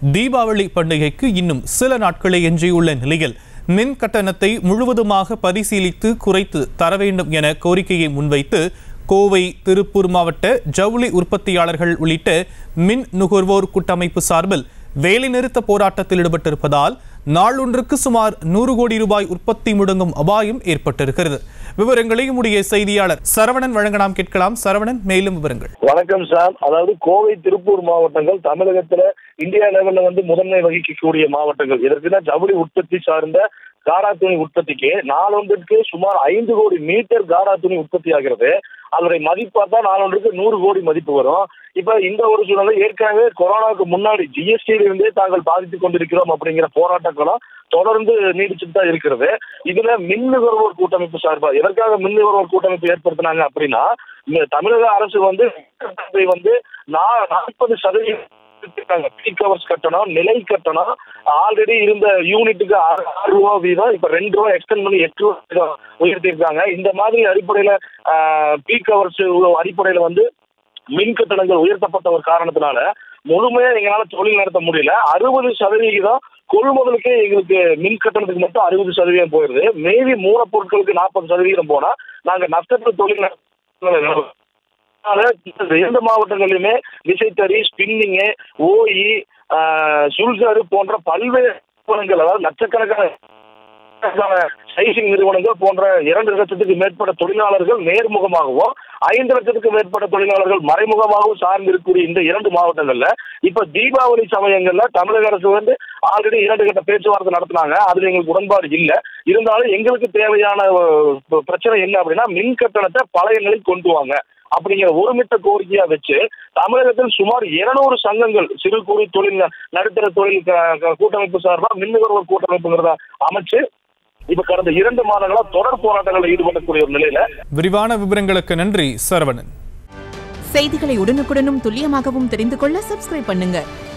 தீபாவளி பண்டிகைக்கு இன்னும் சில நாட்களே எஞ்சியுள்ள நிலையில் மின் கட்டணத்தை முழுவதுமாக பரிசீலித்து குறைத்து தர வேண்டும் என கோரிக்கையை முன்வைத்து கோவை திருப்பூர் மாவட்ட ஜவுளி உற்பத்தியாளர்கள் உள்ளிட்ட மின் நுகர்வோர் கூட்டமைப்பு சார்பில் வேலைநிறுத்த போராட்டத்தில் ஈடுபட்டிருப்பதால் நாளொன்றுக்கு சுமார் நூறு கோடி ரூபாய் உற்பத்தி முடங்கும் அபாயம் ஏற்பட்டிருக்கிறது விவரங்களை உடைய செய்தியாளர் சரவணன் வழங்க நாம் கேட்கலாம் சரவணன் மேலும் விவரங்கள் வணக்கம் சார் அதாவது கோவை திருப்பூர் மாவட்டங்கள் தமிழகத்துல இந்தியா லெவல்ல வந்து முதன்மை வகிக்கக்கூடிய மாவட்டங்கள் இதற்குதான் ஜவுளி உற்பத்தி சார்ந்த காரா துணி உற்பத்திக்கு நாளொன்றுக்கு சுமார் ஐந்து கோடி மீட்டர் காரா துணி உற்பத்தி ஆகிறது அதனுடைய மதிப்பு பார்த்தா நாளொன்றுக்கு நூறு கோடி மதிப்பு வரும் இப்ப இந்த ஒரு சூழ்நிலை ஏற்கனவே கொரோனாவுக்கு முன்னாடி ஜிஎஸ்டியில இருந்தே தாங்கள் பாதித்துக் கொண்டிருக்கிறோம் அப்படிங்கிற போராட்டங்களும் தொடர்ந்து நீடிச்சுட்டு தான் இருக்கிறது இதுல மின் நுகர்வோர் கூட்டமைப்பு சார்பா எதற்காக மின் நுகர்வோர் கூட்டமைப்பு ஏற்படுத்தினாங்க அப்படின்னா இந்த தமிழக அரசு வந்து இதை வந்து நா- நாற்பது சதவீதம் பீக் ஹவர்ஸ் கட்டணம் நிலை கட்டணம் ஆல்ரெடி இருந்த யூனிட்டுக்கு ஆறு ஆறு ரூபா வீதம் இப்ப ரெண்டு ரூபா எக்ஸ்டெண்ட் பண்ணி எட்டு ரூபா வீதம் உயர்த்தியிருக்காங்க இந்த மாதிரி அடிப்படையில பீக் ஹவர்ஸ் அடிப்படையில வந்து மின் கட்டணங்கள் உயர்த்தப்பட்ட ஒரு காரணத்தினால முழுமையா எங்களால தொழில் நடத்த முடியல அறுபது சதவிகிதம் கொள்முதலுக்கே எங்களுக்கு மின் கட்டணத்துக்கு மட்டும் அறுபது சதவீதம் போயிருது மீதி மூலப்பொருட்களுக்கு நாற்பது சதவீதம் போனா நாங்க நஷ்டத்தில் தொழில் நடத்த அதனால இந்த இரண்டு மாவட்டங்களிலுமே விசைத்தறி ஸ்பின்னிங்கு ஓஇ சுல்சாரு போன்ற பல்வேறு நிறுவனங்கள் அதாவது லட்சக்கணக்கான சைசிங் நிறுவனங்கள் போன்ற இரண்டு லட்சத்துக்கு மேற்பட்ட தொழிலாளர்கள் நேர்முகமாகவும் ஐந்து லட்சத்துக்கு மேற்பட்ட தொழிலாளர்கள் மறைமுகமாகவும் சார்ந்து இருக்கக்கூடிய இந்த இரண்டு மாவட்டங்கள்ல இப்ப தீபாவளி சமயங்கள்ல தமிழக அரசு வந்து ஆல்ரெடி இரண்டு கட்ட பேச்சுவார்த்தை நடத்தினாங்க அதுல எங்களுக்கு உடன்பாடு இல்ல இருந்தாலும் எங்களுக்கு தேவையான அஹ், பிரச்சனை என்ன அப்படின்னா மின் கட்டணத்தை பழைய நிலைக்கு கொண்டு வாங்க அப்படிங்கிற ஒருமித்த கோரிக்கையா வச்சு தமிழகத்தில் சுமார் இருநூறு சங்கங்கள் சிறு குறு தொழில் ந- நடுத்தர தொழில் க- க- கூட்டமைப்பு சார்பா மின் நுகர்வோர் கூட்டமைப்புங்கிறத அமைச்சு இப்ப கடந்த இரண்டு மாதங்களா தொடர் போராட்டங்களில் ஈடுபடக்கூடிய ஒரு நிலையில விரிவான விவரங்களுக்கு நன்றி சரவணன் செய்திகளை உடனுக்குடனும் துல்லியமாகவும் தெரிந்து கொள்ள சப்ஸ்கிரைப் பண்ணுங்க